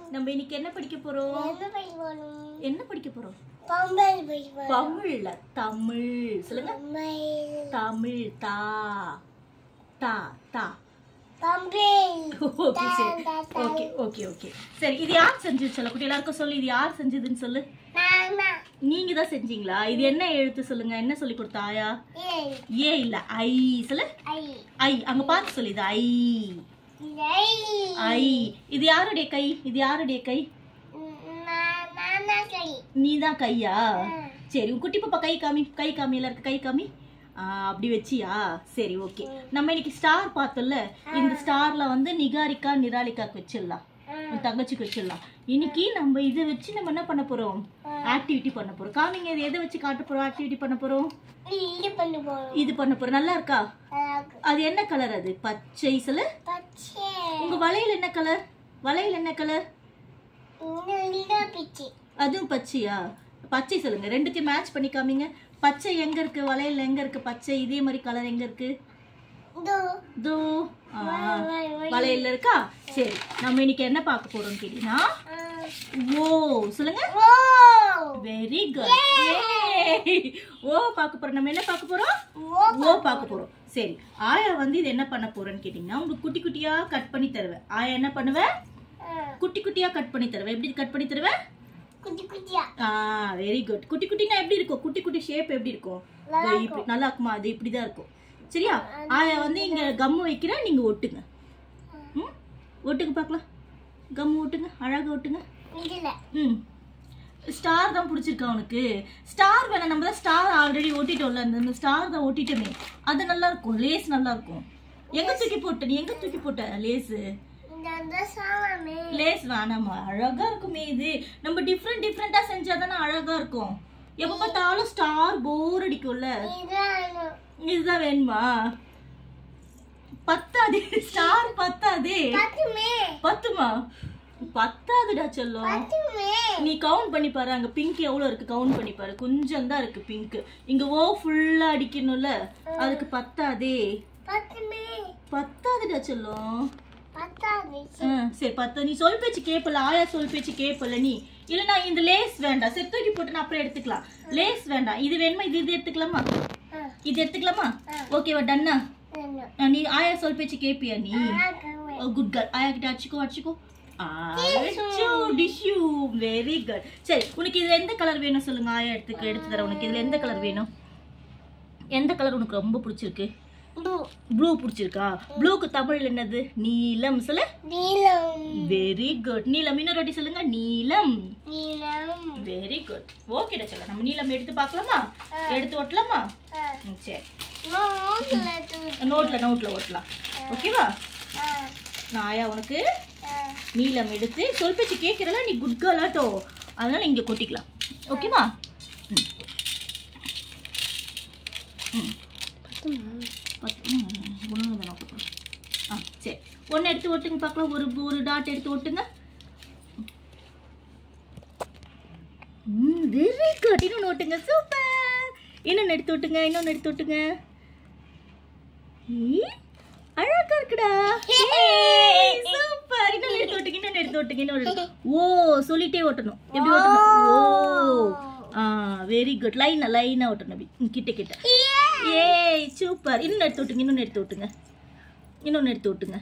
நம்ம இன்னைக்கு என்ன படிக்க போறோம் என்ன படிக்க போறோம் என்ன படிக்க போறோம் பொம்பல் படிக்க போறோம் தமிழ்ல தமிழ் சொல்லுங்க பொம்பல் தமிழ் தா தா தா பொம்பல் ஓகே சரி ஓகே ஓகே ஓகே சரி இது யார் செஞ்சது சொல்ல குட்டி எல்லாருக்கும் சொல்லு இது யார் செஞ்சதுன்னு சொல்லு மாமா நீங்க தான் செஞ்சீங்களா இது என்ன எழுத்து சொல்லுங்க என்ன சொல்லி கொடுத்தா ஆயா ஏய் ஏ இல்ல ஐ சொல்லு ஐ ஐ அங்க பார்த்து சொல்லு இது ஐ ஐ ஐ இது யாருடைய கை இது யாருடைய கை மாமா கை நீ தான் கையா சரி உன் குட்டி பாப்பா கை காமி கை காமி எல்லாருக்கு கை காமி ஆ, அப்படி வச்சியா சரி ஓகே நம்ம இன்னைக்கு ஸ்டார் பார்த்தோம்ல இந்த ஸ்டார்ல வந்து நிகாரிக்கா நிராலிகாக்கு வச்சிடலாம் உன் தங்கச்சிக்கு வச்சிடலாம் இன்னைக்கு நம்ம இதை வச்சு நம்ம என்ன பண்ண போறோம் ஆக்டிவிட்டி பண்ண போறோம் காமிங்க இது எதை வச்சு காட்ட போறோம் ஆக்டிவிட்டி பண்ண போறோம் இது பண்ண போறோம் இது பண்ண போறோம் நல்லா இருக்கா அழகு. அது என்ன கலர் அது பச்சை சொல்லு பச்சை உங்க வளையல் என்ன கலர் வளையல் என்ன கலர் இன்னும் நீடா பிச்சு அதுவும் பச்சையா பச்சை சொல்லுங்க ரெண்டுத்தையும் மேட்ச் பண்ணி காமிங்க பச்சை எங்க இருக்கு வளையல் எங்க இருக்கு பச்சை இதே மாதிரி கலர் எங்க இருக்கு இதோ தோ ஆ, வளையல்ல இருக்கா சரி நம்ம இன்னைக்கு என்ன பார்க்க போறோம் கேட்டீங்கன்னா ஓ சொல்லுங்க ஓ வெரி குட் ஓ பார்க்க போறோம் நம்ம என்ன பார்க்க போறோம் ஓ ஓ பார்க்க போறோம் சரி ஆயா வந்து இது என்ன பண்ண போறேன்னு கேட்டீங்கன்னா உங்களுக்கு குட்டி குட்டியா கட் பண்ணி தருவேன் ஆயா என்ன பண்ணுவேன் குட்டி குட்டியா கட் பண்ணி தருவேன் எப்படி கட் பண்ணி தருவேன் குட்டி குட்டியா ஆ வெரி குட் குட்டி குட்டினா எப்படி இருக்கும் குட்டி குட்டி ஷேப் எப்படி இருக்கும் இதோ இப்படி நல்லா இருக்குமா அது இப்படிதான் இருக்கும் சரியா ஆயா வந்து இங்க கம்மு வைக்கிறேன் நீங்க ஒட்டுங்க ம் ஒட்டுங்க பார்க்கலாம் கம்மு ஒட்டுங்க அழகா ஒட்டுங்க இதுல ம் ஸ்டார் தான் பிடிச்சிருக்கா உனக்கு ஸ்டார் வேணாம் நம்ம தான் ஸ்டார் ஆல்ரெடி ஒட்டிட்டோம்ல அந்த அந்த ஸ்டார் தான் ஒட்டிட்டோமே அது நல்லா இருக்கும் லேஸ் நல்லா இருக்கும் எங்க தூக்கி போட்ட நீ எங்க தூக்கி போட்ட லேஸு இந்த அந்த சாமாமே லேஸ் வேணாமா அழகா இருக்குமே இது நம்ம டிஃப்ரெண்ட் டிஃப்ரெண்டா செஞ்சா தானே அழகா இருக்கும் எப்ப பார்த்தாலும் ஸ்டார் போர் அடிக்கும்ல இதான் இதுதான் வேணுமா பத்தாதே ஸ்டார் பத்தாதே பத்துமே பத்துமா பத்தாதுடா செல்லம் பத்துமே நீ கவுண்ட் பண்ணி பாரு அங்க பிங்க் எவ்வளவு இருக்கு கவுண்ட் பண்ணி பாரு கொஞ்சம் தான் இருக்கு பிங்க் இங்க ஓ ஃபுல்லா அடிக்கணும்ல அதுக்கு பத்தாதே பத்துமே பத்தாதுடா செல்லம் பத்தாது ஆ, சரி பத்து நீ சொல் பேச்சு கேப்பல ஆயா சொல் பேச்சு கேப்பல நீ இல்லனா இந்த லேஸ் வேண்டாம் சரி தூக்கி போட்டு நான் அப்புறம் எடுத்துக்கலாம் லேஸ் வேண்டாம் இது வேணுமா இது இது எடுத்துக்கலாமா இது எடுத்துக்கலாமா ஓகேவா டன்னா ஆ, நீ ஆயா சொல் பேச்சு கேப்பியா நீ குட் கேர்ள் ஆயா கிட்ட அடிச்சுக்கோ அடிச்சுக்கோ டிஷ்யூ வெரி குட் சரி உனக்கு இதுல எந்த கலர் வேணும் சொல்லுங்க ஆயா எடுத்துக்க எடுத்து தரேன் உனக்கு இதுல எந்த கலர் வேணும் எந்த கலர் உனக்கு ரொம்ப பிடிச்சிருக்கு ப்ளூ பிடிச்சிருக்கா ப்ளூக்கு தமிழ் என்னது நீலம் சொல்லு நீலம் வெரி குட் நீலம் இன்னொரு வாட்டி சொல்லுங்க நீலம் நீலம் வெரி குட் ஓகேடா சொல்ல நம்ம நீலம் எடுத்து பார்க்கலாமா எடுத்து ஒட்டலாமா ம், சரி நோட்ல நோட்ல ஒட்டலாம் ஓகேவா நான் ஆயா உனக்கு நீலம் எடுத்து சொல் பேச்சு கேட்கறல நீ குட் கேர்ளாட்டோ அதனால இங்க கொட்டிக்கலாம் ஓகேவா ம். ம். பத்து ம், ஒண்ணு தான் நான் கொட்டுறேன். ஆ சரி ஒன்று எடுத்து ஒட்டுங்க பார்க்கலாம் ஒரு ஒரு டாட் எடுத்து ஒட்டுங்க ம் வெரி குட் இன்னொன்று ஒட்டுங்க சூப்பர் இன்னொன்று எடுத்து ஒட்டுங்க இன்னொன்று எடுத்து ஒட்டுங்க ஈ, அழகா இருக்குடா சூப்பர் இன்னொன்று எடுத்து ஒட்டுங்க இன்னொன்று எடுத்து ஒட்டுங்க இன்னொன்று ஓ சொல்லிட்டே ஓட்டணும் எப்படி ஓட்டணும் ஓ ஆ வெரி குட் லைனா லைனா ஓட்டணும் அப்படி ம், கிட்ட கிட்ட ஏய் சூப்பர் இன்னொன்று எடுத்து விட்டுங்க இன்னொன்று எடுத்து விட்டுங்க இன்னொன்று எடுத்து விட்டுங்க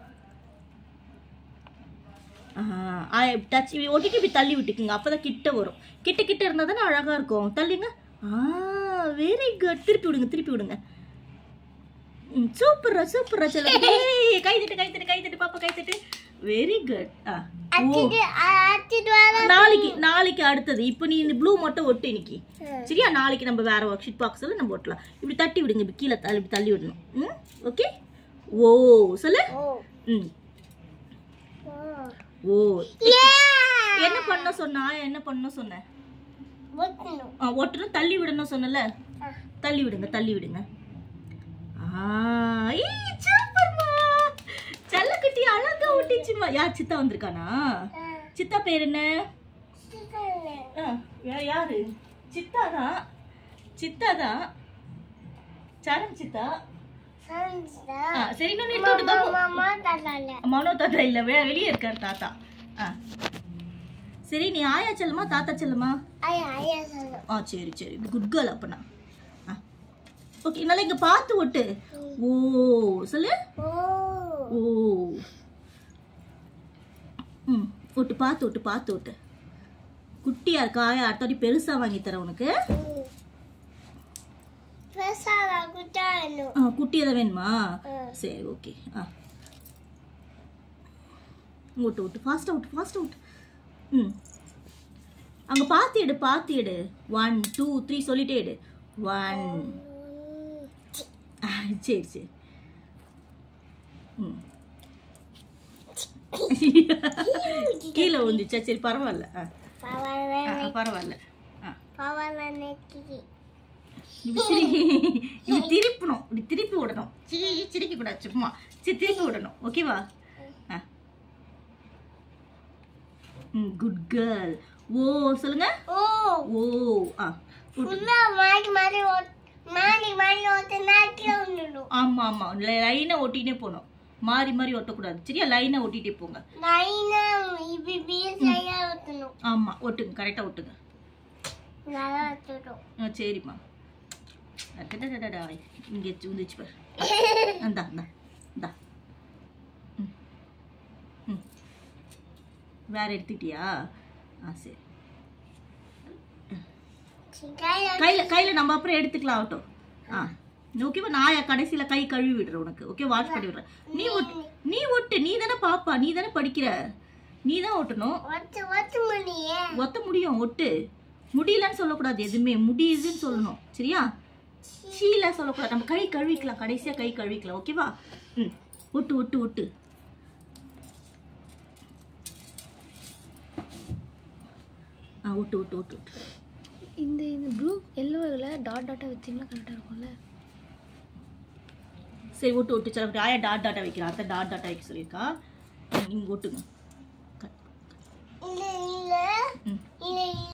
டச் ஒட்டிட்டு இப்படி தள்ளி விட்டுக்குங்க அப்பதான் கிட்ட வரும் கிட்ட கிட்ட இருந்தா தானே அழகா இருக்கும் தள்ளிங்க ஆ வெரி குட் திருப்பி விடுங்க திருப்பி விடுங்க ம் சூப்பரா சூப்பரா சொல்ல கை தட்டு கை தட்டு கை தட்டு பாப்பா கை தட்டு வெரி குட் ஆ ஓ அத்திட்டு வர நாளைக்கு நாளைக்கு அடுத்தது இப்போ நீ இந்த ப்ளூ மட்டும் ஒட்டு இன்னைக்கு சரியா நாளைக்கு நம்ம வேற ஒர்க் ஷீட் பாக்ஸில் நம்ம ஒட்டலாம் இப்படி தட்டி விடுங்க இப்படி கீழே தள்ளி இப்படி தள்ளி விடணும் ம் ஓகே ஓ சொல்லு ஓ ம் ஓ என்ன பண்ண சொன்னா என்ன பண்ண சொன்னேன் ஒட்டணும் ஆ ஒட்டணும் தள்ளி விடணும் சொன்னல தள்ளி விடுங்க தள்ளி விடுங்க ஆ ஏய் சூப்பர்மா செல்லக்குட்டி அழகா ஒட்டிச்சுமா யார் சித்தா வந்திருக்கானா சித்தா பேர் என்ன ஆ, யா- யாரு சித்தா தான் சித்தா தான் சரண் சித்தா ஆ, சரி இன்னொன்னு எடுத்து விட்டு தான் மாமா தாத்தால மனோ தாத்தா இல்ல வெ- வெளியே இருக்கார் தாத்தா ஆ சரி நீ ஆயா செல்லுமா தாத்தா செல்லுமா ஐயா ஐயா சொல்லு ஆ சரி சரி குட் கேர்ள் அப்பனா ஆ ஓகே நல்லா இங்க பார்த்து ஒட்டு ஓ சொல்லு ஓ ஓ ம் ஒட்டு பார்த்து ஒட்டு பார்த்து ஒட்டு குட்டியா இருக்கா அடுத்த வாட்டி பெருசா வாங்கி தரேன் உனக்கு பெருசாக குட்டாணும் ஆ குட்டியை தான் வேணுமா ம். சரி ஓகே ஆ ஒட்டு ஒட்டு ஃபாஸ்ட்டாக ஒட்டு ஃபாஸ்ட்டாக ஒட்டு ம் அங்கே பார்த்து எடு பார்த்து எடு ஒன் டூ த்ரீ சொல்லிட்டே எடு ஒன் சரி சரி ம் கீழே விழுந்துச்சா சரி பரவாயில்ல ஆ பவன் ஆ, பரவாயில்ல ஆ பவன் நெக்கி இப்படி திரி இப்படி திருப்பணும் இப்படி திருப்பி விடணும் சீ சிரிக்க கூடாது சும்மா சரி திருப்பி விடணும் ஓகேவா ம் குட் கேர்ள் ஓ சொல்லுங்க ஓ ஓ ஆ good. ஃபுல்லா மாறி மாறி ஓட் மாறி மாறி ஓட்டு நாட்டில் வந்துடும் ஆமா ஆமா லைனை ஒட்டிட்டே போகணும் மாறி மாறி ஒட்டக்கூடாது சரியா லைனை ஒட்டிட்டே போங்க லைனா இப்படி இப்படி சரியா ஓட்டணும் ஆமா ஒட்டுங்க கரெக்டா ஒட்டுங்க நல்லா ஓட்டணும் ஆ சரிம்மா அடடடடடா, இங்க வந்துச்சு பாரு இந்தா இந்தா இந்தா ம். ம். வேற எடுத்துக்கிட்டியா ஆ சரி சிங்காய கையில கையில நம்ம அப்புறம் எடுத்துக்கலாம் ஆகட்டும் ஆ ஓகேவா நான் கடைசியில கை கழுவி விடுறேன் உனக்கு ஓகே வாஷ் பண்ணி விடுறேன் நீ ஒட்டு நீ ஒட்டு நீ தானே பாப்பா நீ தானே படிக்கிற நீ தான் ஒட்டணும் ஒத்து ஒத்து முடியே ஒத்த முடியும் ஒட்டு முடியலன்னு சொல்லக்கூடாது எதுவுமே முடியுதுன்னு சொல்லணும் சரியா சீல சொல்லக்கூடாது நம்ம கை கழுவிக்கலாம் கடைசியா கை கழுவிக்கலாம் ஓகேவா ம் ஒட்டு ஒட்டு ஒட்டு ஆ ஒட்டு ஒட்டு ஒட்டு ஒட்டு இந்த இந்த ப்ளூ எல்லோவில் டாட் டாட்டாக வச்சிங்கன்னா கரெக்டாக இருக்கும்ல சரி ஒட்டு ஒட்டு சரி ஆயா டாட் டாட்டா வைக்கிறா அத்தை டாட் டாட்டா வைக்க சொல்லியிருக்கா நீங்க ஒட்டுங்க இல்ல இல்ல ம் இல்ல